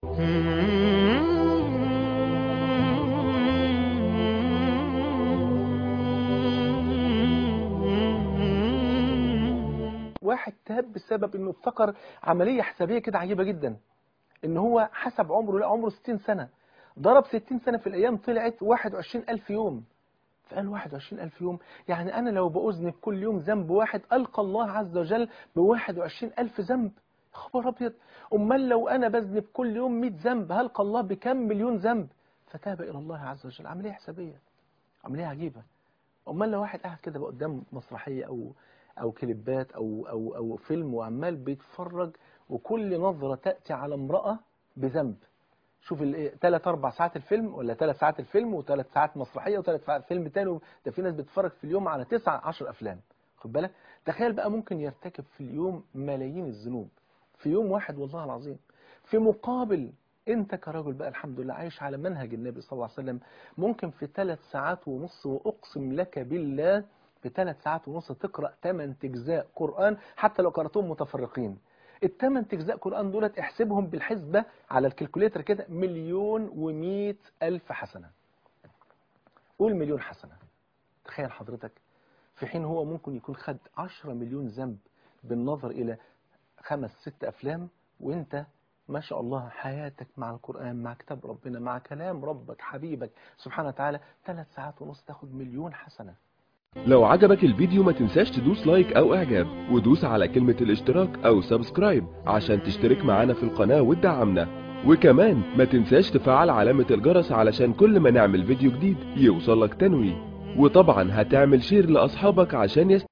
واحد تاب بسبب انه افتكر عملية حسابية كده عجيبة جدا ان هو حسب عمره لا عمره 60 سنة ضرب 60 سنة في الايام طلعت 21 الف يوم فقال 21 الف يوم يعني انا لو باذنب كل يوم ذنب واحد القى الله عز وجل ب 21 الف ذنب خبر ابيض امال لو انا بذنب كل يوم 100 ذنب هلقى الله بكم مليون ذنب فتاب الى الله عز وجل عملية حسابية عملية عجيبة امال لو واحد قاعد كده بقى قدام مسرحية او او كليبات او او او فيلم وعمال بيتفرج وكل نظرة تأتي على امرأة بذنب شوف الايه 3 4 ساعات الفيلم ولا 3 ساعات الفيلم وثلاث ساعات مسرحية وثلاث ساعات فيلم تاني ده في ناس بتتفرج في اليوم على 9 10 افلام خد بالك تخيل بقى ممكن يرتكب في اليوم ملايين الذنوب في يوم واحد والله العظيم في مقابل انت كراجل بقى الحمد لله عايش على منهج النبي صلى الله عليه وسلم ممكن في ثلاث ساعات ونص واقسم لك بالله في ثلاث ساعات ونص تقرأ 8 اجزاء قرآن حتى لو قرأتهم متفرقين الثمان اجزاء قرآن دولت احسبهم بالحسبة على الكالكوليتر كده مليون ومئة ألف حسنة قول مليون حسنة تخيل حضرتك في حين هو ممكن يكون خد 10 مليون ذنب بالنظر إلى خمس ست أفلام وانت ما شاء الله حياتك مع القرآن مع كتاب ربنا مع كلام ربك حبيبك سبحانه وتعالى ثلاث ساعات ونص تاخد مليون حسنة لو عجبك الفيديو ما تنساش تدوس لايك او اعجاب ودوس على كلمة الاشتراك او سبسكرايب عشان تشترك معانا في القناة وتدعمنا وكمان ما تنساش تفعل علامة الجرس علشان كل ما نعمل فيديو جديد يوصلك تنويه وطبعا هتعمل شير لاصحابك عشان يست...